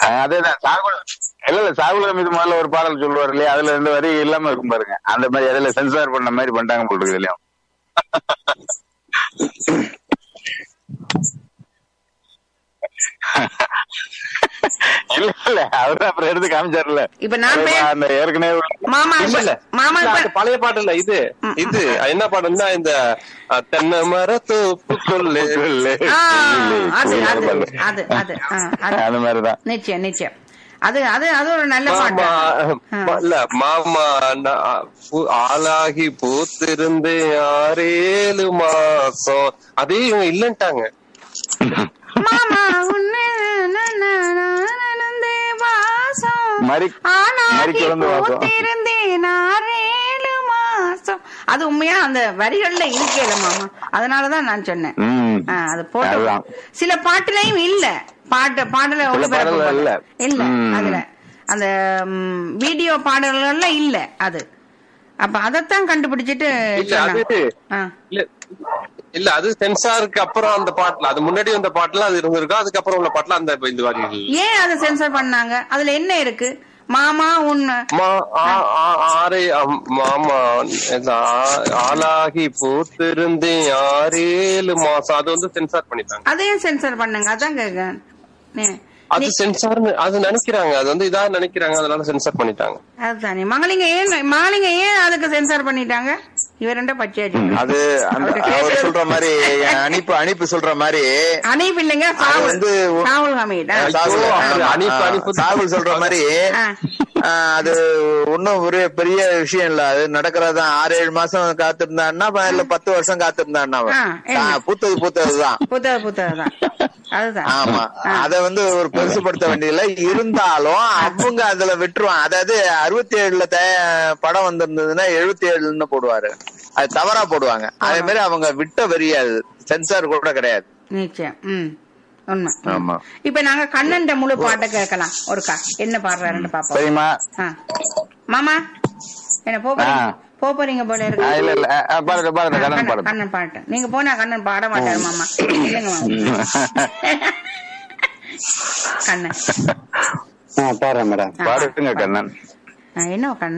அதேதான் சாகுல இல்ல இல்ல சாகுல மீது முதல்ல ஒரு பாடல் சொல்லுவார் இல்லையா அதுல ரெண்டு வரி இல்லாம இருக்கும் பாருங்க அந்த மாதிரி அதுல சென்சார் பண்ண மாதிரி பண்ணிட்டாங்க போல இருக்கு இதுலயும் இல்ல இல்ல அவரு அப்புறம் எடுத்து காமிச்சாருல்ல இப்ப நான் பே- அந்த ஏற்கனவே உள்ள- மாமா இல்ல இல்ல மாமா இல்ல, இப்ப அது பழைய பாட்டு இல்ல இது இது என்ன பாட்டுன்னா இந்த அஹ், தென்னை மர தோப்புக்குள்ளே இல்ல. ஆ, அது இல்ல, அது இல்ல. அது அது ஆ, அது அந்த மாதிரிதான் நிச்சயம் நிச்சயம் அது அது அது ஒரு நல்ல மாமா பாட்டு ஆ. இல்ல மாமா நான் பூ- ஆளாகி பூத்திருந்து ஆறேழு மாசம் அதே இவங்க இல்லன்ட்டாங்க மாமா உன்னை நனந்தே வாசம் மறி- ஆனாகி மறிக்கிழந்து வாசம். பூத்திருந்தேன் ஆறேழு மாசம் அது உண்மையா அந்த வரிகள்ல இருக்கல மாமா அதனாலதான் நான் சொன்னேன் ம். ஆ, அது போட்டு அதுதான். சில பாட்டுலயும் இல்ல பாட்டு பாடல சில ஒளிபரப்பு பாடல்கள் பண்ணல. இல்ல. இல்ல ம். அதுல அந்த ம், வீடியோ பாடல்கள்ல இல்ல அது அப்ப அதத்தான் கண்டுபிடிச்சிட்டு இல்ல அது சொன்னாங்க. ஆ. இல்ல இல்ல அது சென்சாருக்கு அப்புறம் அந்த பாட்டுல அது முன்னாடி வந்த பாட்டுல அது இருந்திருக்கும் அதுக்கப்புறம் உள்ள பாட்டுல அந்த இந்த வரி ஏன் அதை சென்சர் பண்ணாங்க அதுல என்ன இருக்கு மாமா உன் மா ஆ- ஆ- ஆறே அம்- மாமா இந்த ஆ- ஆளாகி பூத்திருந்தேன் ஆறேழு மாசம் அது வந்து சென்சார் பண்ணிட்டாங்க அதையும் சென்சர் பண்ணுங்க அதான் கேக்குறேன். நீ- அது சென்சார் அது நினைக்கிறாங்க அது வந்து இதா நினைக்கிறாங்க அதனால சென்சார் பண்ணிட்டாங்க அதுதானே மகளிங்க ஏன் மகளிங்க ஏன் அதுக்கு சென்சார் பண்ணிட்டாங்க இவ ரெண்ட பச்சையாச்சு அது அந்த அவர் சொல்ற மாதிரி என் அனுப்பு அனுப்பு சொல்ற மாதிரி அனைப்பு இல்லைங்க அது சாவுல் வந்து ஒ- சாவுல் ஹமீட் ஆ. சாகுல் ஐயோ, ஆமா, அனுப்பு, ஆ, அனுப்பு. சாகுல் சொல்ற மாதிரி ஆ. ஆ, அது ஒன்னும் ஒரு பெரிய விஷயம் இல்ல அது நடக்கிறதான் ஆறு ஏழு மாசம் காத்திருந்தான்னா அப்ப இல்ல பத்து வருஷம் காத்திருந்தான்னா அவன். ஆ, என்ன? ஆ, பூத்தது பூத்ததுதான் புத்தக புத்தகம் தான் அதுதான் ஆமா ஆ. அத வந்து ஒரு பெருசுபடுத்த வேண்டியதில்ல இருந்தாலும் அவங்க அதுல விட்டுருவான் அதாவது அறுபத்தி ஏழுல தய- படம் வந்திருந்ததுன்னா எழுபத்தி ஏழுன்னு போடுவாரு அது தவறா போடுவாங்க அதே மாதிரி அவங்க விட்ட வரி அது சென்சார் கூட கிடையாது நிச்சயம் ம் உண்மை ம். ஆமா. இப்ப நாங்க கண்ணன்ட முழு பாட்டை கேட்கலாம் ஒருக்கா என்ன பாடுறாருன்னு பாப்போம் சரிம்மா ஆ. மாமா என்ன போ போறீங்க ஆ. போ போறீங்க போல ஆ, இருக்கு இல்ல இல்ல ஆ, பாருங்க பாருங்க கண்ணன் கண்ணன் பாருங்க கண்ணன் பாட்டு நீங்க போனா கண்ணன் பாட மாட்டாரு மாமா இல்லைங்க மாமா கண்ணன் ஆ பாடுறேன் மேடம் ஆ, பாடுங்க கண்ணன் ஆ, என்ன கண்ணன்